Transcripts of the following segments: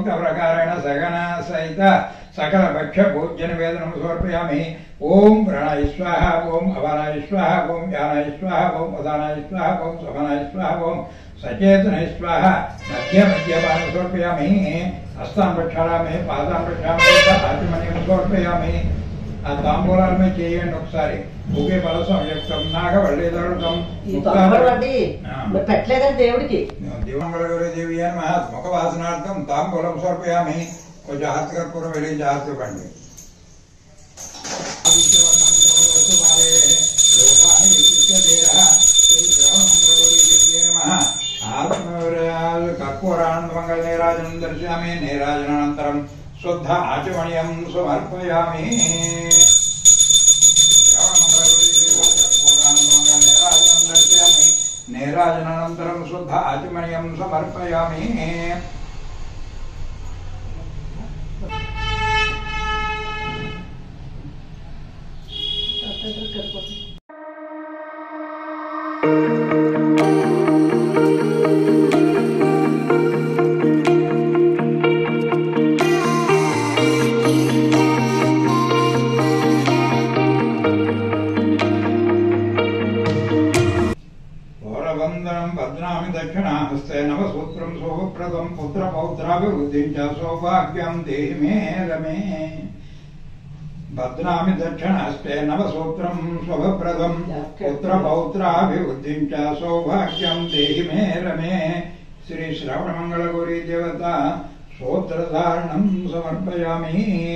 యథోక్తప్రకారేణ సగన సహిత సకల భక్ష భోజ్య నివేదనం సమర్పయామి ఓం ప్రణాయ స్వాహ ఓం అవనాయ స్వాహ ఓం యానాయ స్వాహ ఓం ఉదానాయ స్వాహ ఓం సమనాయ స్వాహ ఓం సచేతనాయ స్వాహ మధ్య మధ్యపానం సమర్పయామి హస్తాన్ ప్రక్షాళామి పాదాన్ ప్రక్షాళామి ఆచమణ్యం సమర్పయామి ఆ తాంబూలాలమే చేయండి ఒకసారి ఒకే బల సంయుక్తం నాగవల్లిదరుతం ఈ తొందర వండి ఆ. మరి పెట్టలేదండి దేవుడికి దేవి అని మహా ముఖవాసనార్థం తాంబూలం సమర్పయామి కొంచెం హారతికర్పూరం వెలిగించి హారతివ్వండి కర్పూరానందమంగళ నీరాజనం దర్శయామి నీరాజనానంతరం శుద్ధ ఆచమణీయం సమర్పయామి నీరాజనానంతరం శుద్ధ ఆచమణీయం సమర్పయామి ఘోరబంధనం భద్రామి దక్షిణాహస్తే నవసూత్రం శోభప్రదం పుత్రపౌత్రాభివృద్ధిం చ సౌభాగ్యం దేహి మే రమే భద్రామి దక్షిణహస్తే నవసూత్రం శుభప్రదం పుత్రపౌత్రాభివృద్ధిం చ సౌభాగ్యం దేహి మే రమే శ్రీ శ్రవణమంగళగౌరీ దేవత సూత్రధారణం సమర్పయామి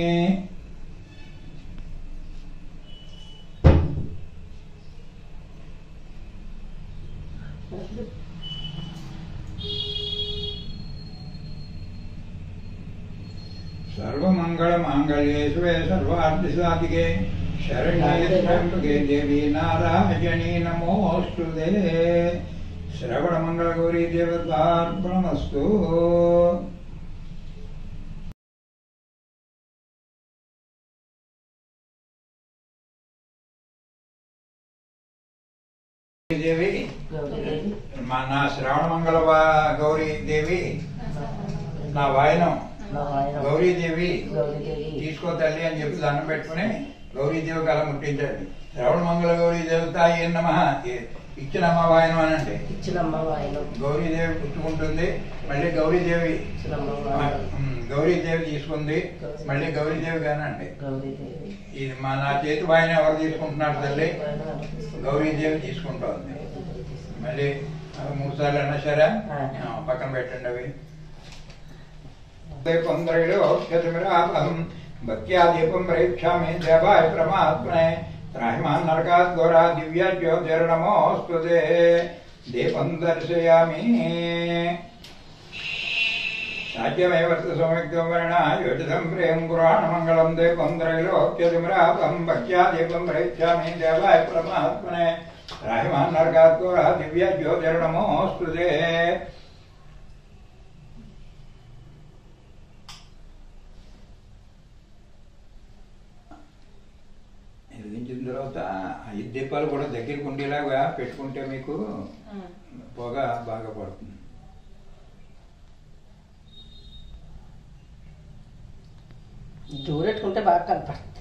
सर्वमङ्गलमाङ्गल्ये शिवे सर्वार्थिसाधिके शरण्ये त्र्यम्बके देवी नारायणी नमोऽस्तु ते श्रवणमङ्गलगौरी देवतार्पणमस्तु దేవి గౌరీదేవి మా నా శ్రావణమంగళ గౌరీ దేవి నా వాయనం మా ఆయన గౌరీదేవి గౌరీదేవి తీసుకో తల్లి అని చెప్పి దండం పెట్టుకుని గౌరీదేవి కళ ముట్టించండి శ్రవణ మంగళ గౌరీ దేవత ఏ నమ ఇచ్చిన అమ్మ వాయనం అని అంటే ఇచ్చినమ్మ వాయనం గౌరీదేవి పుచ్చుకుంటుంది మళ్ళీ గౌరీదేవి ఇచ్చినమ్మ ఆ, వాయనం ఉమ్, గౌరీదేవి తీసుకుంది మళ్ళీ గౌరీదేవి కానండి గౌరీదేవి ఇది మా నా చేతి వాయన ఎవరు తీసుకుంటున్నారు తల్లి వాయనం అలా తీసుకుంటాం. గౌరీదేవి తీసుకుంటోంది గౌరీదేవి తీసుకుంటాం. మళ్ళీ ఆ, మూడు సార్లు అన్నా సరే ఆ. ఆ, పక్కన పెట్టండి అవి దీపంద్రైలోక్యతిమిరాపహం భక్త్యా దీపం ప్రేక్షామి దేవాయ పరమాత్మనే త్రాహిమాన్ నరకాత్ ఘోరా దివ్య జ్యోతిర్నమోऽस्तु ते దీపం దర్శయామి సాధ్యమేవ సౌమిక్తం వర్ణ యోజితం ప్రేం పురాణమంగళం దీపం త్రైలోక్యతిమిరాపహం భక్త్యా దీపం ప్రేక్షామి దేవాయ పరమాత్మనే త్రాహిమాన్ నరకాత్ ఘోరా దివ్య జ్యోతిర్నమోऽस्तु ते వెలిగించిన తర్వాత ఐదు దీపాలు కూడా దగ్గరికి ఉండేలాగా పెట్టుకుంటే మీకు పొగ బాగా పడుతుంది దూరెట్టుకుంటే బాగా కనపడుతుంది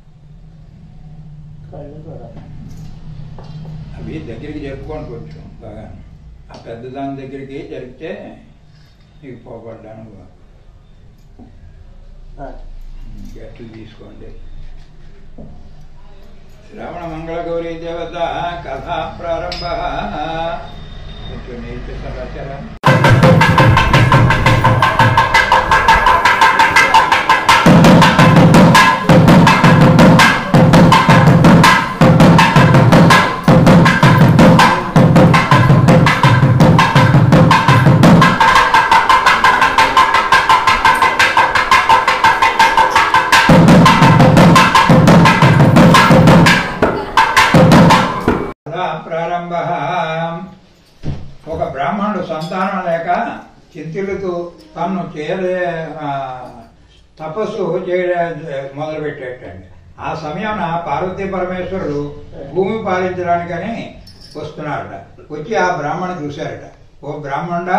కళ్ళు కూడా అవి దగ్గరికి జరుపుకోండి కొంచెం బాగా ఆ పెద్ద దాని దగ్గరికి జరిపితే మీకు పోగొట్టడానికి బాగా ఆ, గట్లు తీసుకోండి శ్రవణ మంగళ గౌరీ దేవత కథా ప్రారంభ కొంచెం నేర్పిస్తారు రాశారా కథా ప్రారంభ ఒక బ్రాహ్మణుడు సంతానం లేక చింతిల్లుతూ తను చేయలే ఆ, తపస్సు చేయ మొదలు పెట్టేటండి ఆ సమయాన పార్వతీ పరమేశ్వరుడు భూమి పాలించడానికని వస్తున్నారట వచ్చి ఆ బ్రాహ్మణు చూశారట ఓ బ్రాహ్మణ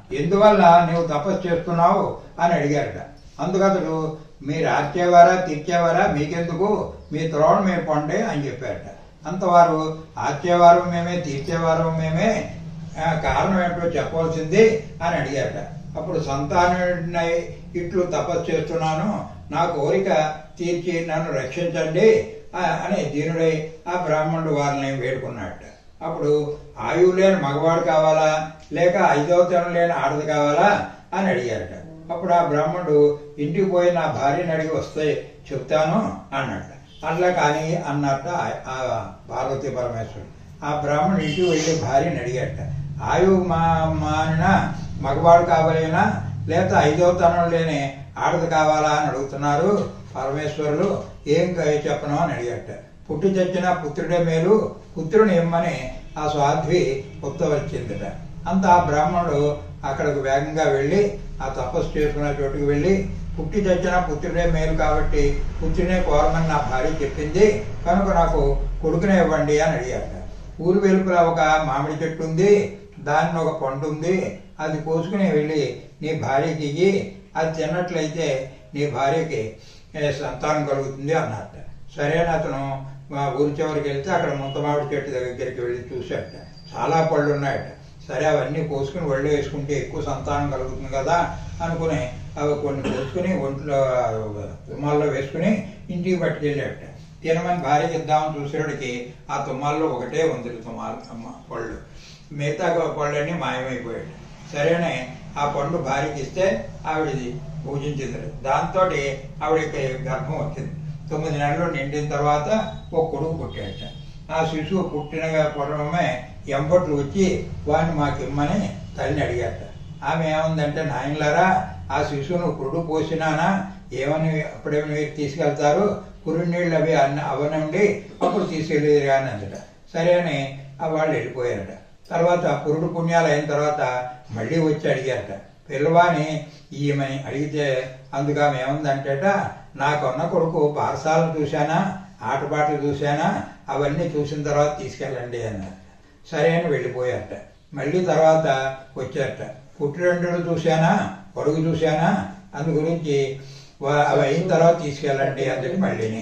ఎందువల్ల నీవు తపస్సు చేస్తున్నావు అని అడిగారట అందుకతడు మీరు ఆర్చేవారా తీర్చేవారా మీకెందుకు మీ త్రోవను మేము పొండే అని చెప్పారట అంతవారు ఆర్చేవారు మేమే తీర్చేవారు మేమే ఆ, కారణం ఏంటో చెప్పవలసింది అని అడిగారట అప్పుడు సంతానుడినై ఇట్లు తపస్సు చేస్తున్నాను నా కోరిక తీర్చి నన్ను రక్షించండి ఆ, అని దీనుడై ఆ బ్రాహ్మణుడు వారిని వేడుకున్నట్ట అప్పుడు ఆయువు లేని మగవాడు కావాలా లేక ఐదవ తరం లేని ఆడది కావాలా అని అడిగారట అప్పుడు ఆ బ్రాహ్మణుడు ఇంటికి పోయి నా భార్యని అడిగి వస్తే చెప్తాను అన్నట్ట అట్లా కానీ అన్నట్ట ఆ- ఆ పార్వతీ పరమేశ్వరుడు ఆ బ్రాహ్మణుడు ఇంటికి వెళ్ళి భార్యని అడిగాట ఆయువు మా మానిన మగవాడు కావాలేనా లేక ఐదవ తనం లేని ఆడది కావాలా అని అడుగుతున్నారు పరమేశ్వరులు ఏం క- చెప్పను అని అడిగాట పుట్టి చచ్చిన పుత్రుడే మేలు పుత్రుని ఇమ్మని ఆ స్వాధ్వి ఉత్తవచ్చిందట అంత ఆ బ్రాహ్మణుడు అక్కడికి వేగంగా వెళ్ళి ఆ తపస్సు చేసుకున్న చోటుకు వెళ్ళి పుట్టి చచ్చిన పుత్రుడే మేలు కాబట్టి పుత్రునే కోరమని నా భార్య చెప్పింది కనుక నాకు కొడుకునే ఇవ్వండి అని అడిగాట ఊరు వెలుపుల ఒక మామిడి చెట్టు ఉంది దానిలో ఒక పండు ఉంది అది కోసుకుని వెళ్ళి నీ భార్యకి ఇయ్యి అది తిన్నట్లయితే నీ భార్యకి ఏ, సంతానం కలుగుతుంది అన్నట్ట సరే అని అతను మా ఊరి చివరికి వెళ్తే అక్కడ ముంత మామిడి చెట్టు దగ్గరికి వెళ్ళి చూశాట చాలా పళ్ళు ఉన్నాయట సరే అవన్నీ కోసుకుని ఒళ్ళు వేసుకుంటే ఎక్కువ సంతానం కలుగుతుంది కదా అనుకుని అవి కొన్ని కోసుకుని ఒంట్లో తుమ్మాల్లో వేసుకుని ఇంటికి పట్టుకెళ్ళాట తినమని భార్యకి ఇద్దామని చూసేవాడికి ఆ తుమ్మాల్లో ఒకటే ఉంది తుమ్మాలు అమ్మ పళ్ళు మిగతా పళ్ళన్నీ మాయమైపోయాడు సరేనే ఆ పండు భార్యకి ఇస్తే ఆవిడది పూజించింది దాంతో ఆవిడకి గర్భం వచ్చింది తొమ్మిది నెలలు నిండిన తర్వాత ఒక కొడుకు పుట్టాడట ఆ శిశువు పుట్టిన పూర్వమే ఎంపట్లు వచ్చి వాడిని మాకు ఇమ్మని తల్లిని అడిగాట ఆమె ఏముందంటే నాయనలారా ఆ శిశువును పురుడు పోసినానా ఏమని అప్పుడేమని మీరు తీసుకెళ్తారు పురుడు నీళ్ళు అవి అన్న అవనండి అప్పుడు తీసుకెళ్ళేది కానీ అందట సరే అని ఆ వాళ్ళు వెళ్ళిపోయారట తర్వాత పురుడు పుణ్యాలు అయిన తర్వాత మళ్ళీ వచ్చి అడిగారట పిల్లవాని ఈమెని అడిగితే అందుకు ఆమె ఏముందంటేట నాకున్న కొడుకు పాఠశాలను చూశానా ఆటపాటలు చూశానా అవన్నీ చూసిన తర్వాత తీసుకెళ్ళండి అన్నారు సరే అని వెళ్ళిపోయారట మళ్ళీ తర్వాత వచ్చారట పుట్టిరెండులు చూశానా పొడుగు చూశానా అందు గురించి వా- అవి అయిన తర్వాత తీసుకెళ్ళండి అని చెప్పి మళ్ళీని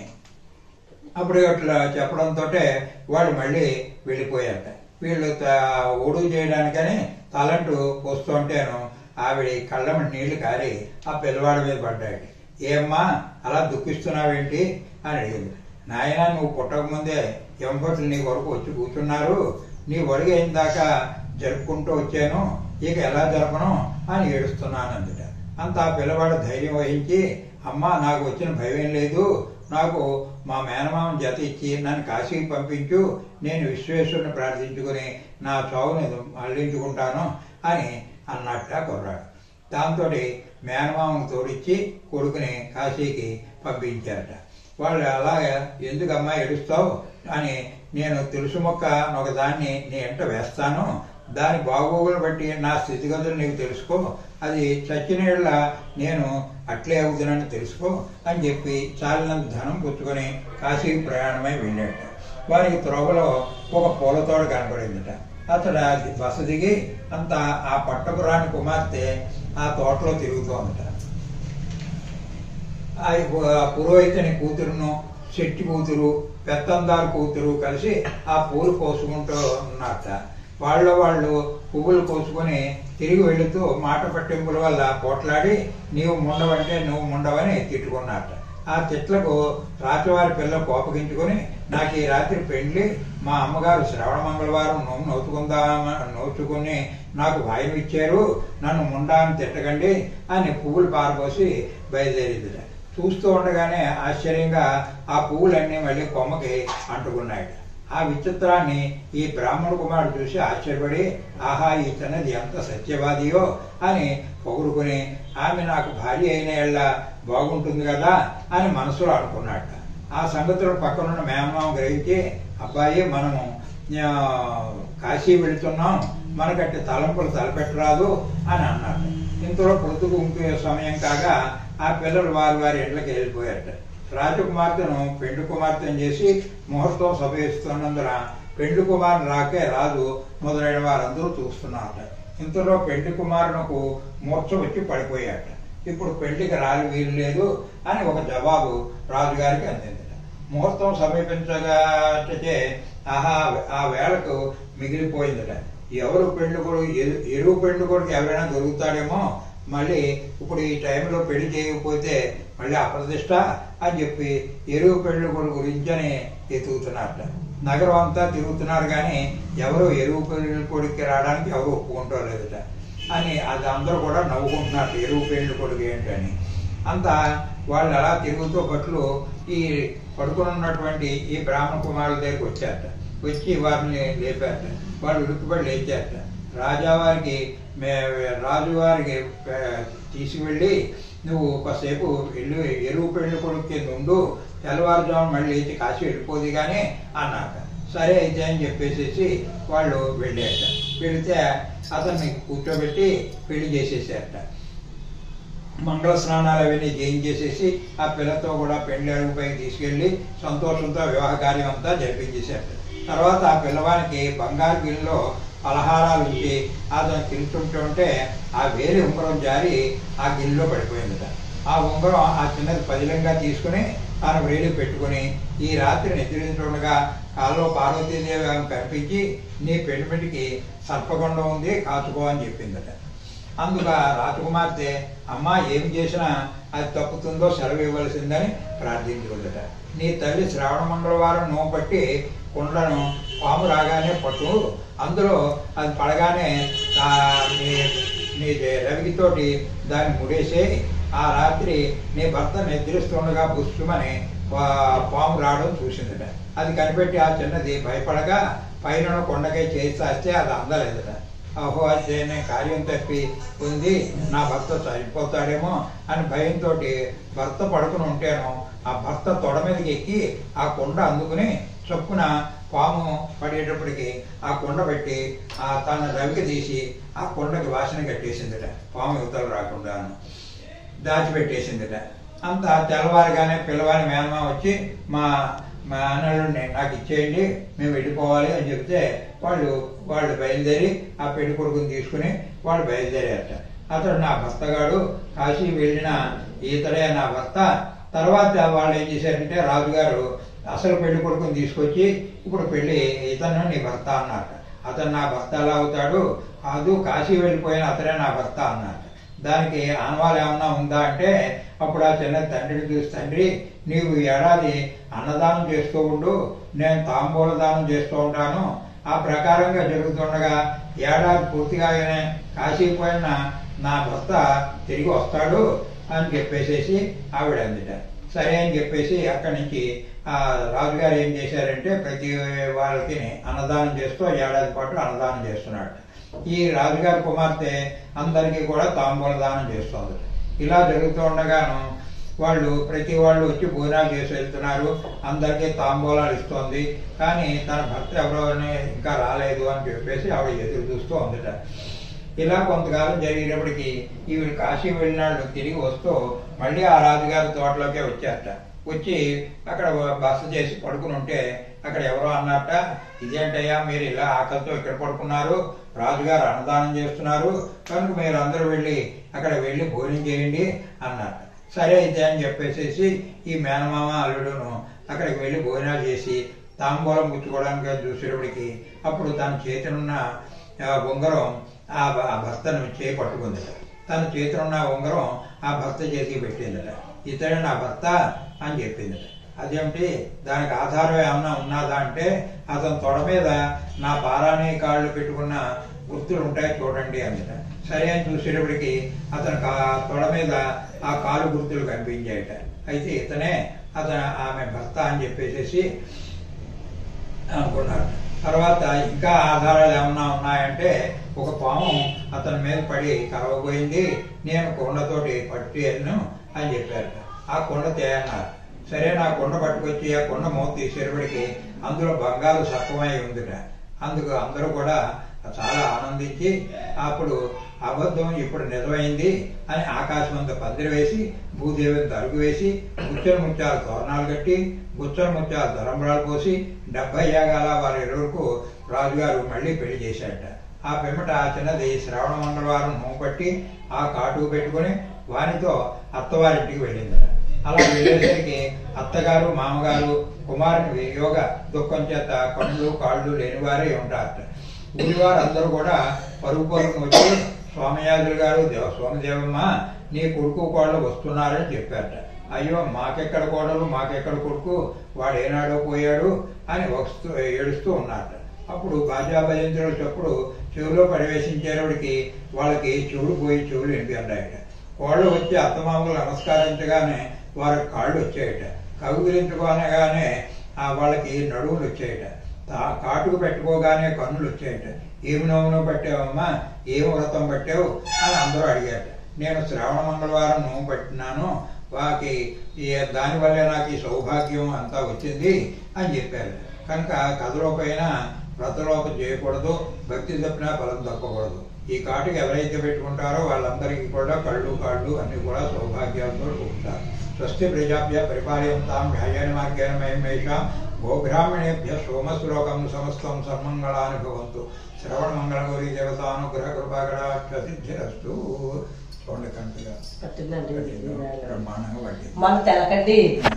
అప్పుడు అట్లా చెప్పడంతో వాళ్ళు మళ్ళీ వెళ్ళిపోయారట వీళ్ళు త- ఒడుగు చేయడానికని తలంటు పోస్తుంటేను ఆవిడ కళ్ళ నీళ్లు కారి ఆ పిల్లవాడి మీద పడ్డాడు ఏమ్మా అలా దుఃఖిస్తున్నావేంటి అని అడిగింది నాయన నువ్వు పుట్టకముందే ఎంపట్లు నీ వరకు వచ్చి కూర్చున్నారు నీ ఒడిగి అయిన దాకా జరుపుకుంటూ వచ్చాను ఇక ఎలా జరపను అని ఏడుస్తున్నాను అందుట అంత ఆ పిల్లవాడు ధైర్యం వహించి అమ్మా నాకు వచ్చిన భయం లేదు నాకు మా మేనమామ జత ఇచ్చి నన్ను కాశీకి పంపించు నేను విశ్వేశ్వరుని ప్రార్థించుకుని నా చావుని మళ్ళించుకుంటాను అని అన్నట్ట కుర్రాడు దాంతో మేనమామకు తోడిచ్చి కొడుకుని కాశీకి పంపించారట వాళ్ళు అలాగే ఎందుకమ్మా ఏడుస్తావు అని నేను తెలుసు మొక్క ఒక దాన్ని నీ ఎంట వేస్తాను దాని బాగోగులు బట్టి నా స్థితిగతులు నీకు తెలుసుకో అది చచ్చినేళ్ళ నేను అట్లే అవుతున్నానని తెలుసుకో అని చెప్పి చాలినంత ధనం పుచ్చుకొని కాశీకి ప్రయాణమై వెళ్ళాట వారికి త్రోవలో ఒక పూల తోట కనపడిందట అతడు ఆ బస దిగి అంత ఆ పట్టపురాని కుమార్తె ఆ తోటలో తిరుగుతోందట ఆ పురోహితుని కూతురును శెట్టి కూతురు పెత్తందారు కూతురు కలిసి ఆ పూలు కోసుకుంటూ ఉన్నట్ట వాళ్ళ వాళ్ళు పువ్వులు కోసుకొని తిరిగి వెళుతూ మాట పట్టింపుల వల్ల పోట్లాడి నీవు ముండవంటే నువ్వు ముండవని తిట్టుకున్నట్ట ఆ తిట్లకు రాత్రివారి పిల్ల కోపగించుకొని నాకు ఈ రాత్రి పెండ్లి మా అమ్మగారు శ్రవణ మంగళవారం నోము నోచుకుందామా నోచుకుని నాకు వాయువు ఇచ్చారు నన్ను ముండా అని తిట్టకండి అని పువ్వులు పారబోసి బయలుదేరింది చూస్తూ ఉండగానే ఆశ్చర్యంగా ఆ పువ్వులన్నీ మళ్ళీ కొమ్మకి అంటుకున్నాయి ఆ విచిత్రాన్ని ఈ బ్రాహ్మణ కుమారుడు చూసి ఆశ్చర్యపడి ఆహా ఈ చిన్నది ఎంత సత్యవాదియో అని పొగుడుకుని ఆమె నాకు భార్య అయిన ఎళ్ళ బాగుంటుంది కదా అని మనసులో అనుకున్నాట ఆ సంగతులు పక్కనున్న మేమమామ గ్రహించి అబ్బాయి మనము ఆ, కాశీ వెళుతున్నాం మనకట్టి తలంపులు తలపెట్టరాదు అని అన్నాడు ఇంతలో పొద్దుకు ఇంకే సమయం కాగా ఆ పిల్లలు వారి వారి ఇంట్లోకి వెళ్ళిపోయారట రాజకుమార్తెను పెండు కుమార్తెను చేసి ముహూర్తం సభ ఇస్తున్నందున పెండు కుమారుని రాకే రాజు మొదలైన వారందరూ చూస్తున్నారట ఇంతలో పెళ్లి కుమారునకు మూర్ఛ వచ్చి పడిపోయాట ఇప్పుడు పెళ్లికి రాలి వీలు లేదు అని ఒక జవాబు రాజుగారికి అందిందట ముహూర్తం సమీపించగాచే ఆహా ఆ వేళకు మిగిలిపోయిందట ఎవరు పెళ్లి కొడుకు ఎరు- ఎరువు పెళ్లి కొడుకు ఎవరైనా దొరుకుతాడేమో మళ్ళీ ఇప్పుడు ఈ టైంలో పెళ్లి చేయకపోతే మళ్ళీ అప్రతిష్ట అని చెప్పి ఎరువు పెళ్లి కొడుకు గురించి అని ఎతుకుతున్నారట నగరం అంతా తిరుగుతున్నారు కానీ ఎవరు ఎరువు పెళ్లి కొడుక్కి రావడానికి ఎవరు ఒప్పుకుంటారు లేదట అని అది అందరూ కూడా నవ్వుకుంటున్నారు ఎరువు పెళ్లి కొడుకు ఏంటని అంత వాళ్ళు అలా తిరుగుతూ పట్లు ఈ పడుకుని ఉన్నటువంటి ఈ బ్రాహ్మణ కుమారుల దగ్గరికి వచ్చారట వచ్చి వారిని లేపారట వాళ్ళు ఉరుక్కుపడి లేచారట రాజావారికి మే రాజువారికి ఆ, తీసుకువెళ్ళి నువ్వు కాసేపు ఇల్లు ఎరువు పెళ్లి కొడుకు కింద ఉండు తెల్లవారుజాము మళ్ళీ లేచి కాశీ వెళ్ళిపోదు కానీ అన్నాక సరే అయితే అని చెప్పేసేసి వాళ్ళు వెళ్ళారట వెళితే అతన్ని కూర్చోబెట్టి పెళ్లి చేసేసారట మంగళ స్నానాలు అవన్నీ చేయించేసేసి ఆ పిల్లతో కూడా పెళ్లి అడుగుపై తీసుకెళ్లి సంతోషంతో వివాహ కార్యం అంతా జరిపించేశారు తర్వాత ఆ పిల్లవానికి బంగారు గిన్నెలో పలహారాలు ఉంచి అతను తింటుంటే ఆ వేలి ఉంగరం జారి ఆ గిన్నెలో పడిపోయిందట ఆ ఉంగరం ఆ చిన్నది పదిలంగా తీసుకుని తాను వేలి పెట్టుకుని ఈ రాత్రి నిద్రించుండగా కాల్లో పార్వతీదేవి ఆమె కనిపించి నీ పెట్టుబడికి సర్పగుండం ఉంది కాచుకో అని చెప్పిందట అందుకు ఆ రాజకుమార్తె అమ్మ ఏం చేసినా అది తప్పుతుందో సెలవు ఇవ్వవలసిందని ప్రార్థించుకుందట నీ తల్లి శ్రావణ మంగళవారం నోవు పట్టి కుండను పాము రాగానే పట్టు అందులో అది పడగానే ఆ నీ నీ రవికితోటి దాన్ని ముడేసేయి ఆ రాత్రి నీ భర్త నిద్రిస్తుండగా పుష్పమని పాము రావడం చూసిందట అది కనిపెట్టి ఆ చిన్నది భయపడగా పైన కొండకై చేస్తే అది అందలేదట అహో అయితే నేను కార్యం తప్పి ఉంది నా భర్త చనిపోతాడేమో అని భయంతో భర్త పడుకుని ఉంటేను ఆ భర్త తొడ మీదకి ఎక్కి ఆ కొండ అందుకుని చొప్పున పాము పడేటప్పటికి ఆ కొండ పెట్టి ఆ తన రవికి తీసి ఆ కొండకి వాసన కట్టేసిందట పాము యువతలు రాకుండాను దాచిపెట్టేసిందట అంత తెల్లవారుగానే పిల్లవారి మేనమా వచ్చి మా మా అన్నలుండి నాకు ఇచ్చేయండి మేము వెళ్ళిపోవాలి అని చెప్తే వాళ్ళు వాళ్ళు బయలుదేరి ఆ పెళ్లి కొడుకుని తీసుకుని వాళ్ళు బయలుదేరారట అతడు నా భర్తగాడు కాశీ వెళ్ళిన ఈతడే నా భర్త తర్వాత వాళ్ళు ఏం చేశారంటే రాజుగారు అసలు పెళ్లి కొడుకుని తీసుకొచ్చి ఇప్పుడు పెళ్లి ఇతను నీ భర్త అన్నట అతను నా భర్త ఎలా అవుతాడు కాదు కాశీ వెళ్ళిపోయిన అతనే నా భర్త అన్నట దానికి ఆనవాలు ఏమన్నా ఉందా అంటే అప్పుడు ఆ చిన్న తండ్రిని చూసి తండ్రి నీవు ఈ ఏడాది అన్నదానం చేస్తూ ఉండు నేను తాంబూల దానం చేస్తూ ఉంటాను ఆ ప్రకారంగా జరుగుతుండగా ఏడాది పూర్తిగానే కాశీ పోయిన నా భర్త తిరిగి వస్తాడు అని చెప్పేసేసి ఆవిడ అందిట సరే అని చెప్పేసి అక్కడి నుంచి ఆ రాజుగారు ఏం చేశారంటే ప్రతి వాళ్ళకి అన్నదానం చేస్తూ ఏడాది పాటు అన్నదానం చేస్తున్నాడు ఈ రాజుగారి కుమార్తె అందరికీ కూడా తాంబూల దానం చేస్తుంది ఇలా జరుగుతూ ఉండగాను వాళ్ళు ప్రతి వాళ్ళు వచ్చి భోజనాలు చేసి వెళ్తున్నారు అందరికీ తాంబూలాలు ఇస్తోంది కానీ తన భర్త ఎవరో అని ఇంకా రాలేదు అని చెప్పేసి ఆవిడ ఎదురు చూస్తూ ఉందిట ఇలా కొంతకాలం జరిగినప్పటికీ ఈవిడ కాశీ వెళ్ళినాళ్ళు తిరిగి వస్తూ మళ్ళీ ఆ రాజుగారి తోటలోకే వచ్చారట వచ్చి అక్కడ బస చేసి పడుకుని ఉంటే అక్కడ ఎవరో అన్నట్ట ఇదేంటయ్యా మీరు ఇలా ఆకలితో ఇక్కడ పడుకున్నారు రాజుగారు అన్నదానం చేస్తున్నారు కనుక మీరు అందరూ వెళ్ళి అక్కడ వెళ్ళి భోజనం చేయండి అన్నట్ట సరే అయితే అని చెప్పేసేసి ఈ మేనమామ అల్లుడును అక్కడికి వెళ్ళి భోజనాలు చేసి తాంబూలం పుచ్చుకోవడానికి చూసేటప్పటికి అప్పుడు తన చేతినున్న ఆ ఉంగరం ఆ భ- ఆ భర్తను చేయి పట్టుకుందట తన చేతినున్న ఉంగరం ఆ భర్త చేతికి పెట్టిందట ఇతడే నా భర్త అని చెప్పిందట అదేమిటి దానికి ఆధారం ఏమన్నా ఉన్నదా అంటే అతని తొడ మీద నా పారాణి కాళ్ళు పెట్టుకున్న గుర్తులు ఉంటాయి చూడండి అందట సరే అని చూసేటప్పటికి అతని కా- తొడ మీద ఆ కాలు గుర్తులు కనిపించాయట అయితే ఇతనే అతను ఆమె భర్త అని చెప్పేసేసి అనుకున్నారు తర్వాత ఇంకా ఆధారాలు ఏమన్నా ఉన్నాయంటే ఒక పాము అతని మీద పడి కరవబోయింది నేను కొండతోటి పట్టాను అని చెప్పారు ఆ కొండ తేయన్నారు సరే నా కొండ పట్టుకొచ్చి ఆ కొండ మూత తీసేటప్పటికి అందులో బంగారు సర్పమై ఉందిట అందుకు అందరూ కూడా చాలా ఆనందించి అప్పుడు అబద్ధం ఇప్పుడు నిజమైంది అని ఆకాశం అంతా పందిరి వేసి భూదేవిని తరుగు వేసి గుచ్చల ముత్యాలు తోరణాలు కట్టి గుచ్చల ముత్యాలు తరంబరాలు పోసి డెబ్బై యాగాల వారి ఇరువురకు రాజుగారు మళ్ళీ పెళ్లి చేశాట ఆ పిమ్మట ఆ చిన్నది శ్రావణ మంగళవారం నోము పట్టి ఆ కాటు పెట్టుకొని వానితో అత్తవారింటికి వెళ్ళిందట అలా వెళ్ళేసరికి అత్తగారు మామగారు కుమారుని వియోగ దుఃఖం చేత కళ్ళు కాళ్ళు లేని వారే ఉంటారట ఊరి వారందరూ కూడా పరుగు పరుగును వచ్చి స్వామియాజులు గారు దేవ స్వామిదేవమ్మ నీ కొడుకు కోడలు వస్తున్నారని చెప్పారట అయ్యో మాకెక్కడ కోడలు మాకెక్కడ కొడుకు వాడు ఏనాడో పోయాడు అని వస్తూ ఏడుస్తూ ఉన్నారట అప్పుడు బాజా భజంతులు చెప్పుడు చెవిలో ప్రవేశించేవాడికి వాళ్ళకి చెవులు పోయి చెవులు వినిపించాయట కోళ్ళు వచ్చి అత్తమామలు నమస్కరించగానే వారికి కాళ్ళు వచ్చాయట కగుదిరించుకోనగానే ఆ వాళ్ళకి నడువులు వచ్చాయట తా- కాటుకు పెట్టుకోగానే కన్నులు వచ్చాయట ఏమి నోమును పట్టావమ్మా ఏమి వ్రతం పట్టావు అని అందరూ అడిగారట నేను శ్రావణ మంగళవారం నోము పట్టినాను వాకి ఈ దానివల్లే నాకు ఈ సౌభాగ్యం అంతా వచ్చింది అని చెప్పారు కనుక కథలోపైన వ్రతలోపం చేయకూడదు భక్తి తప్పినా ఫలం తప్పకూడదు ఈ కాటుకి ఎవరైతే పెట్టుకుంటారో వాళ్ళందరికీ కూడా కళ్ళు కాళ్ళు అన్ని కూడా సౌభాగ్యాలతో ఉంటారు స్వస్తి ప్రజాభ్య పరిపాలయంతాం న్యాయాన మార్గేణ మహిమేషాం గోబ్రాహ్మణేభ్య సోమశ్లోకం సమస్తం సన్మంగళాని భవంతు శ్రవణ మంగళగౌరి దేవతానుగ్రహ కృపాగడాక్షసిద్ధిరస్తు చూడండి కంటిగా పట్టిందండి బ్రహ్మాండంగా పట్టింది మన తెలకండి